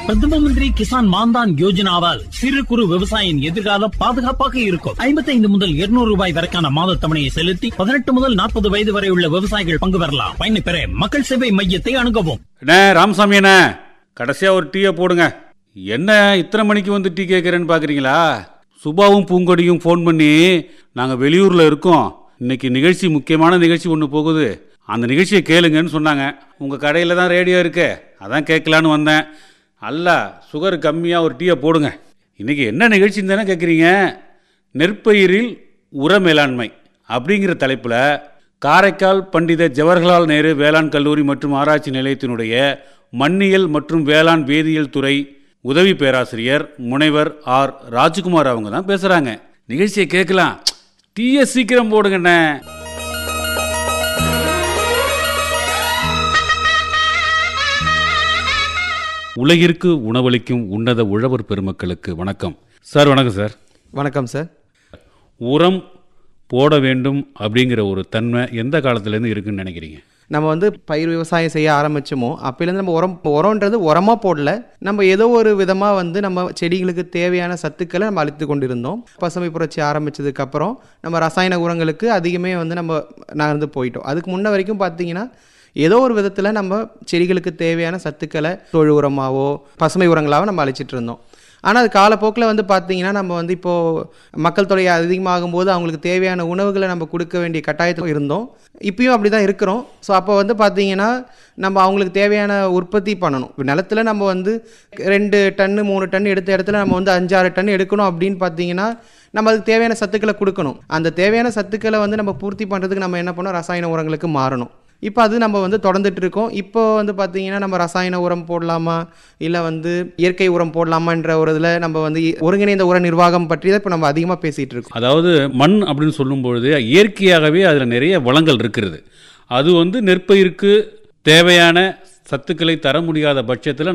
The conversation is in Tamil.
பிரதம மந்திரி கிசான் மான்தான் யோஜனாவால் சிறு குறு விவசாயியின் எதிர்காலம் பாதுகாப்பாக இருக்கும் 55 முதல் 200 ரூபாய் வரைக்கான மாத தவணையை செலுத்தி பதினெட்டு முதல் நாற்பது வயது வரை உள்ள விவசாயிகள் பங்கு பெறலாம் பயனை பெற மக்கள் சேவை மையத்தை அணுகவும் அண்ணே ராமசாமி அண்ணே கடைசியாக ஒரு டீயை போடுங்க என்ன இத்தனை மணிக்கு வந்து டீ கேட்குறேன்னு பார்க்குறீங்களா சுபாவும் பூங்கொடியும் ஃபோன் பண்ணி நாங்கள் வெளியூரில் இருக்கோம் இன்னைக்கு நிகழ்ச்சி முக்கியமான நிகழ்ச்சி ஒன்று போகுது அந்த நிகழ்ச்சியை கேளுங்கன்னு சொன்னாங்க உங்கள் கடையில் தான் ரேடியோ இருக்கு அதான் கேட்கலான்னு வந்தேன் அல்ல சுகர் கம்மியாக ஒரு டீயை போடுங்க இன்னைக்கு என்ன நிகழ்ச்சின்னு தானே கேட்குறீங்க நெற்பயிரில் உர மேலாண்மை அப்படிங்கிற தலைப்பில் காரைக்கால் பண்டித ஜவஹர்லால் நேரு வேளாண் கல்லூரி மற்றும் ஆராய்ச்சி நிலையத்தினுடைய மண்ணியல் மற்றும் வேளாண் வேதியியல் துறை உதவி பேராசிரியர் முனைவர் ஆர் ராஜ்குமார் அவங்க தான் பேசுகிறாங்க நிகழ்ச்சியை கேட்கலாம் டீயை சீக்கிரம் போடுங்கண்ணே உலகிற்கு உணவளிக்கும் உன்னத உழவர் பெருமக்களுக்கு வணக்கம் சார் வணக்கம் சார் வணக்கம் சார் உரம் போட வேண்டும் அப்படிங்கிற ஒரு தன்மை எந்த காலத்துலேருந்து இருக்குன்னு நினைக்கிறீங்க நம்ம வந்து பயிர் விவசாயம் செய்ய ஆரம்பிச்சோமோ அப்போலேருந்து நம்ம உரம் உரம்ன்றது உரமாக போடல நம்ம ஏதோ ஒரு விதமாக வந்து நம்ம செடிகளுக்கு தேவையான சத்துக்களை நம்ம அளித்து கொண்டிருந்தோம் பசுமை புரட்சி ஆரம்பிச்சதுக்கு அப்புறம் நம்ம ரசாயன உரங்களுக்கு அதிகமே வந்து நம்ம நகர்ந்து போயிட்டோம் அதுக்கு முன்ன வரைக்கும் பார்த்தீங்கன்னா ஏதோ ஒரு விதத்தில் நம்ம செடிகளுக்கு தேவையான சத்துக்களை தொழு உரமாவோ பசுமை உரங்களாவோ நம்ம அழிச்சிட்டு இருந்தோம் ஆனால் அது காலப்போக்கில் வந்து பார்த்தீங்கன்னா நம்ம வந்து இப்போது மக்கள் தொகை அதிகமாகும் போது அவங்களுக்கு தேவையான உணவுகளை நம்ம கொடுக்க வேண்டிய கட்டாயத்தில் இருந்தோம் இப்பயும் அப்படி தான் இருக்கிறோம் ஸோ அப்போ வந்து பார்த்தீங்கன்னா நம்ம அவங்களுக்கு தேவையான உற்பத்தி பண்ணணும் இப்போ நிலத்துல நம்ம வந்து ரெண்டு டன்னு மூணு டன் எடுத்த இடத்துல நம்ம வந்து அஞ்சாறு டன் எடுக்கணும் அப்படின்னு பார்த்தீங்கன்னா நம்ம அதுக்கு தேவையான சத்துக்களை கொடுக்கணும் அந்த தேவையான சத்துக்களை வந்து நம்ம பூர்த்தி பண்ணுறதுக்கு நம்ம என்ன பண்ணோம் ரசாயன உரங்களுக்கு மாறணும் இப்போ அது நம்ம வந்து தொடர்ந்துட்டு இருக்கோம் இப்போ வந்து பார்த்தீங்கன்னா நம்ம ரசாயன உரம் போடலாமா இல்லை வந்து இயற்கை உரம் போடலாமான்ற ஒரு இதில் நம்ம வந்து ஒருங்கிணைந்த உர நிர்வாகம் பற்றி தான் இப்போ நம்ம அதிகமாக பேசிகிட்டு இருக்கோம் அதாவது மண் அப்படின்னு சொல்லும்பொழுது இயற்கையாகவே அதில் நிறைய வளங்கள் இருக்கிறது அது வந்து நெற்பயிருக்கு தேவையான சத்துக்களை தர முடியாத பட்சத்தில்